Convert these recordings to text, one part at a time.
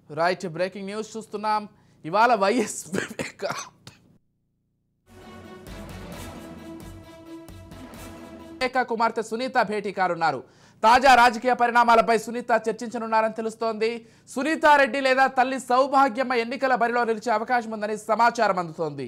right breaking news చూస్తున్నాం ఇవాళ YS వివేక వివేక కుమార్తె సునీత భేటీ కానున్నారు తాజా రాజకీయ పరిణామాలపై సునీత చర్చించనున్నారని తెలుస్తోంది సునీతారెడ్డి లేదా తల్లి సౌభాగ్యమ్మ ఎన్నికల బరిలో నిలిచే అవకాశం ఉందని సమాచారం అందుతోంది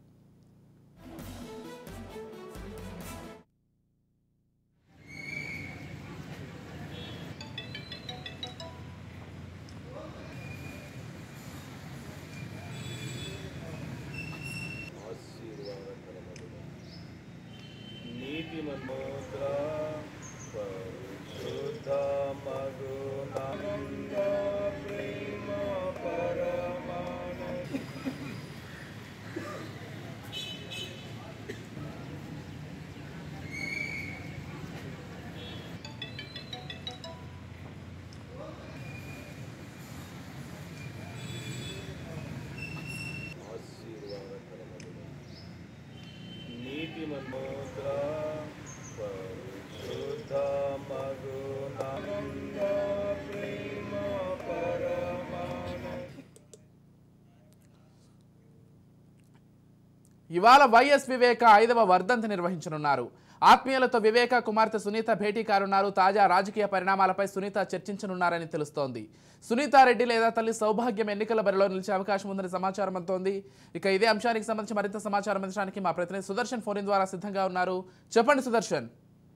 నీతి మనోద్ర పరిశుద్ధ మగునంద ప్రేమ పరమాన ఆశీర్వాదకరమగును నీతి మనోద్ర పరిశుద్ధ మగునంద ప్రేమ పరమాన ఇవాళ వైఎస్ వివేక ఐదవ వర్ధంతి నిర్వహించనున్నారు ఆత్మీయులతో వివేక కుమార్తె సునీత భేటీ కానున్నారు తాజా రాజకీయ పరిణామాలపై సునీత చర్చించనున్నారని తెలుస్తోంది సునీతారెడ్డి లేదా తల్లి సౌభాగ్యం ఎన్నికల బరిలో నిలిచే అవకాశం ఉందని సమాచారం అందుతోంది ఇక ఇదే అంశానికి సంబంధించి మరింత సమాచారం అందించడానికి మా ప్రతినిధి సుదర్శన్ ఫోన్ ఇన్ ద్వారా సిద్ధంగా ఉన్నారు చెప్పండి సుదర్శన్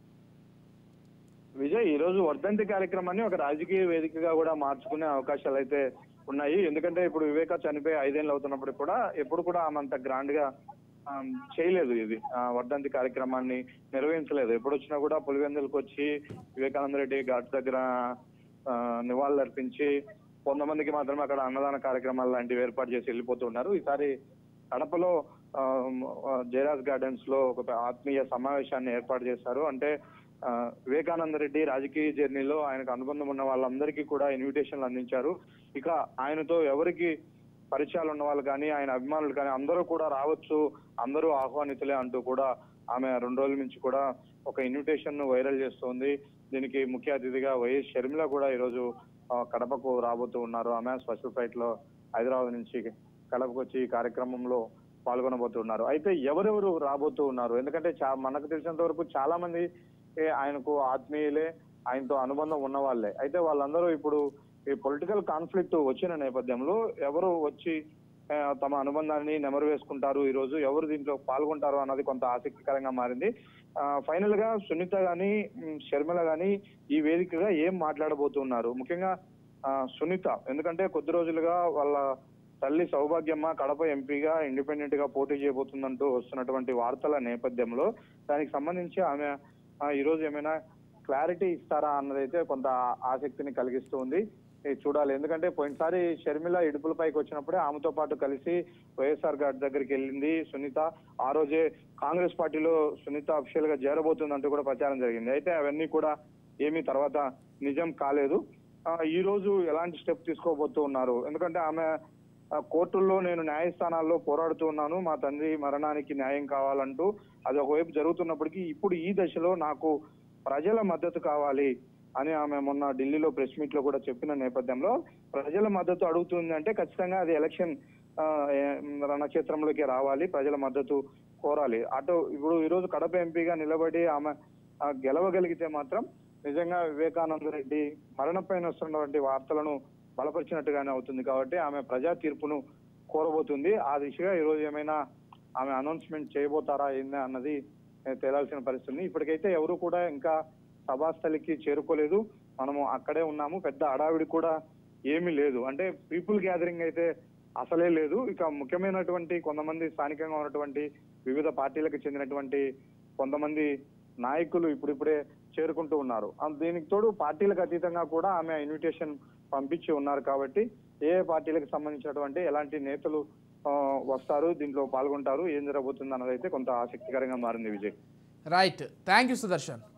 విజయ్ ఈ రోజు వర్ధంతి కార్యక్రమాన్ని ఒక రాజకీయ వేదికగా కూడా మార్చుకునే అవకాశాలు అయితే ఉన్నాయి ఎందుకంటే ఇప్పుడు వివేక చనిపోయి ఐదేళ్ళు అవుతున్నప్పుడు కూడా ఎప్పుడు కూడా ఆమె అంత గ్రాండ్ గా ఆ, చేయలేదు ఇది ఆ, వర్ధంతి కార్యక్రమాన్ని నిర్వహించలేదు ఎప్పుడు వచ్చినా కూడా పులివెందులకు వచ్చి వివేకానంద రెడ్డి ఘాట్ దగ్గర ఆ, నివాళులు అర్పించి కొంతమందికి మాత్రమే అక్కడ అన్నదాన కార్యక్రమాలు లాంటివి ఏర్పాటు చేసి వెళ్ళిపోతూ ఉన్నారు ఈసారి కడపలో ఆ, జయరాజ్ గార్డెన్స్ లో ఒక ఆత్మీయ సమావేశాన్ని ఏర్పాటు చేశారు అంటే ఆ, వివేకానంద రెడ్డి రాజకీయ జర్నీలో ఆయనకు అనుబంధం ఉన్న వాళ్ళందరికీ కూడా ఇన్విటేషన్లు అందించారు ఇక ఆయనతో ఎవరికి పరిచయాలు ఉన్న వాళ్ళు కానీ ఆయన అభిమానులు కానీ అందరూ కూడా రావచ్చు అందరూ ఆహ్వానితులే అంటూ కూడా ఆమె రెండు రోజుల నుంచి కూడా ఒక ఇన్విటేషన్ ను వైరల్ చేస్తోంది దీనికి ముఖ్య అతిథిగా వైఎస్ షర్మిల కూడా ఈరోజు ఆ, కడపకు రాబోతూ ఉన్నారు ఆమె స్పెషల్ ఫ్లైట్ లో హైదరాబాద్ నుంచి కడపకు వచ్చి ఈ కార్యక్రమంలో పాల్గొనబోతున్నారు అయితే ఎవరెవరు రాబోతూ ఉన్నారు ఎందుకంటే చా మనకు తెలిసినంత వరకు చాలా మంది ఏ, ఆయనకు ఆత్మీయులే ఆయనతో అనుబంధం ఉన్న వాళ్ళే అయితే వాళ్ళందరూ ఇప్పుడు ఈ పొలిటికల్ కాన్ఫ్లిక్ట్ వచ్చిన నేపథ్యంలో ఎవరు వచ్చి ఆ, తమ అనుబంధాన్ని నెమరు వేసుకుంటారు ఈ రోజు ఎవరు దీంట్లో పాల్గొంటారు అన్నది కొంత ఆసక్తికరంగా మారింది ఆ, ఫైనల్ గా సునీత గాని ఉమ్, షర్మిల గాని ఈ వేదికగా ఏం మాట్లాడబోతున్నారు ముఖ్యంగా ఆ, సునీత ఎందుకంటే కొద్ది రోజులుగా వాళ్ళ తల్లి సౌభాగ్యమ్మ కడప ఎంపీగా ఇండిపెండెంట్ గా పోటీ చేయబోతుందంటూ వస్తున్నటువంటి వార్తల నేపథ్యంలో దానికి సంబంధించి ఆమె ఆ, ఈ రోజు ఏమైనా క్లారిటీ ఇస్తారా అన్నదైతే కొంత ఆసక్తిని కలిగిస్తూ ఉంది ఇది చూడాలి ఎందుకంటే పోయినసారి షర్మిల ఇడుపులపైకి వచ్చినప్పుడే ఆమెతో పాటు కలిసి వైఎస్ఆర్ ఘాట్ దగ్గరికి వెళ్ళింది సునీత ఆ రోజే కాంగ్రెస్ పార్టీలో సునీత అఫిషియల్ గా చేరబోతుందంటూ కూడా ప్రచారం జరిగింది అయితే అవన్నీ కూడా ఏమీ తర్వాత నిజం కాలేదు ఆ, ఈ రోజు ఎలాంటి స్టెప్ తీసుకోబోతూ ఉన్నారు ఎందుకంటే ఆమె ఆ, కోర్టుల్లో నేను న్యాయస్థానాల్లో పోరాడుతూ ఉన్నాను మా తండ్రి మరణానికి న్యాయం కావాలంటూ అది ఒకవైపు జరుగుతున్నప్పటికీ ఇప్పుడు ఈ దశలో నాకు ప్రజల మద్దతు కావాలి అని ఆమె మొన్న ఢిల్లీలో ప్రెస్ మీట్ లో కూడా చెప్పిన నేపథ్యంలో ప్రజల మద్దతు అడుగుతుంది అంటే ఖచ్చితంగా అది ఎలక్షన్ ఆ, ఏ- రణక్షేత్రంలోకి రావాలి ప్రజల మద్దతు కోరాలి అటు ఇప్పుడు ఈ రోజు కడప ఎంపీగా నిలబడి ఆమె ఆ, గెలవగలిగితే మాత్రం నిజంగా వివేకానంద రెడ్డి మరణపైన వస్తున్నటువంటి వార్తలను బలపరిచినట్టుగానే అవుతుంది కాబట్టి ఆమె ప్రజా తీర్పును కోరబోతుంది ఆ దిశగా ఈ రోజు ఏమైనా ఆమె అనౌన్స్మెంట్ చేయబోతారా ఏందా అన్నది ఏ, తేలాల్సిన పరిస్థితి ఉంది ఇప్పటికైతే ఎవరు కూడా ఇంకా సభాస్థలికి చేరుకోలేదు మనము అక్కడే ఉన్నాము పెద్ద అడావిడి కూడా ఏమీ లేదు అంటే పీపుల్ గ్యాదరింగ్ అయితే అసలే లేదు ఇక ముఖ్యమైనటువంటి కొంతమంది స్థానికంగా ఉన్నటువంటి వివిధ పార్టీలకు చెందినటువంటి కొంతమంది నాయకులు ఇప్పుడిప్పుడే చేరుకుంటూ ఉన్నారు ఆ దీనికి తోడు పార్టీలకు అతీతంగా కూడా ఆమె ఇన్విటేషన్ పంపించి ఉన్నారు కాబట్టి ఏ ఏ పార్టీలకు సంబంధించినటువంటి ఎలాంటి నేతలు ఆ, వస్తారు దీంట్లో పాల్గొంటారు ఏం జరగబోతుంది అన్నది అయితే కొంత ఆసక్తికరంగా మారింది Vijay right thank you Sudarshan